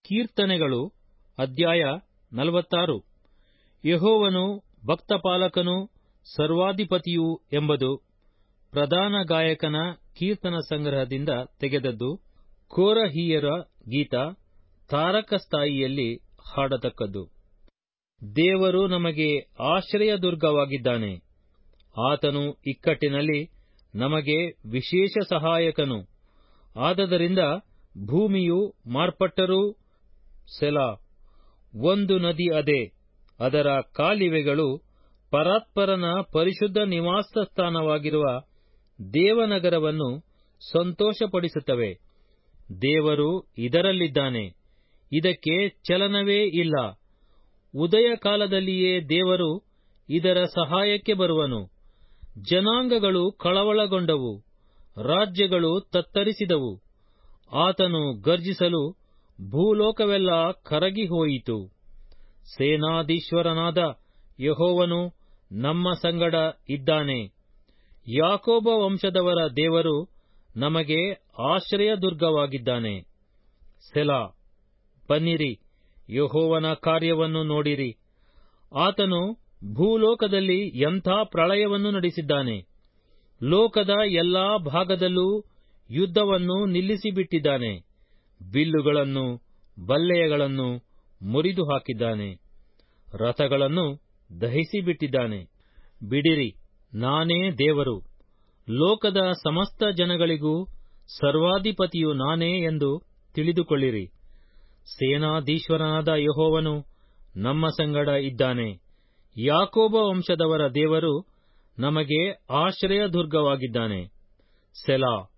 ಕೀರ್ತನೆಗಳು ಅಧ್ಯಾಯ ನಲವತ್ತಾರು ಯಹೋವನು ಭಕ್ತಪಾಲಕನು ಸರ್ವಾಧಿಪತಿಯು ಎಂಬುದು ಪ್ರಧಾನ ಗಾಯಕನ ಕೀರ್ತನ ಸಂಗ್ರಹದಿಂದ ತೆಗೆದದ್ದು ಕೋರಹಿಯರ ಗೀತ ತಾರಕಸ್ಥಾಯಿಯಲ್ಲಿ ಹಾಡತಕ್ಕದ್ದು ದೇವರು ನಮಗೆ ಆಶ್ರಯದುರ್ಗವಾಗಿದ್ದಾನೆ ಆತನು ಇಕ್ಕಟ್ಟಿನಲ್ಲಿ ನಮಗೆ ವಿಶೇಷ ಸಹಾಯಕನು ಆದದರಿಂದ ಭೂಮಿಯು ಮಾರ್ಪಟ್ಟರೂ ಸೆಲಾ ಒಂದು ನದಿ ಅದೆ ಅದರ ಕಾಲಿವೆಗಳು ಪರಾತ್ಪರನ ಪರಿಶುದ್ಧ ನಿವಾಸ ಸ್ಥಾನವಾಗಿರುವ ದೇವನಗರವನ್ನು ಸಂತೋಷಪಡಿಸುತ್ತವೆ ದೇವರು ಇದರಲ್ಲಿದ್ದಾನೆ ಇದಕ್ಕೆ ಚಲನವೇ ಇಲ್ಲ ಉದಯ ಕಾಲದಲ್ಲಿಯೇ ದೇವರು ಇದರ ಸಹಾಯಕ್ಕೆ ಬರುವನು ಜನಾಂಗಗಳು ಕಳವಳಗೊಂಡವು ರಾಜ್ಯಗಳು ತತ್ತರಿಸಿದವು ಆತನು ಗರ್ಜಿಸಲು ಭೂಲೋಕವೆಲ್ಲ ಕರಗಿ ಹೋಯಿತು ಸೇನಾಧೀಶ್ವರನಾದ ಯಹೋವನು ನಮ್ಮ ಸಂಗಡ ಇದ್ದಾನೆ ಯಾಕೋಬ ವಂಶದವರ ದೇವರು ನಮಗೆ ಆಶ್ರಯದುರ್ಗವಾಗಿದ್ದಾನೆ ಸೆಲಾ ಬನ್ನಿರಿ ಯಹೋವನ ಕಾರ್ಯವನ್ನು ನೋಡಿರಿ ಆತನು ಭೂಲೋಕದಲ್ಲಿ ಎಂಥ ಪ್ರಳಯವನ್ನು ನಡೆಸಿದ್ದಾನೆ ಲೋಕದ ಎಲ್ಲಾ ಭಾಗದಲ್ಲೂ ಯುದ್ಧವನ್ನು ನಿಲ್ಲಿಸಿಬಿಟ್ಟಿದ್ದಾನೆ ಬಿಲ್ಲುಗಳನ್ನು ಬಲ್ಲೆಯಗಳನ್ನು ಮುರಿದು ಹಾಕಿದ್ದಾನೆ ರಥಗಳನ್ನು ದಹಿಸಿಬಿಟ್ಟಿದ್ದಾನೆ ಬಿಡಿರಿ ನಾನೇ ದೇವರು ಲೋಕದ ಸಮಸ್ತ ಜನಗಳಿಗೂ ಸರ್ವಾಧಿಪತಿಯು ನಾನೇ ಎಂದು ತಿಳಿದುಕೊಳ್ಳಿರಿ ಸೇನಾಧೀಶ್ವರನಾದ ಯಹೋವನು ನಮ್ಮ ಸಂಗಡ ಇದ್ದಾನೆ ಯಾಕೋಬ ವಂಶದವರ ದೇವರು ನಮಗೆ ಆಶ್ರಯದುರ್ಗವಾಗಿದ್ದಾನೆ ಸೆಲಾ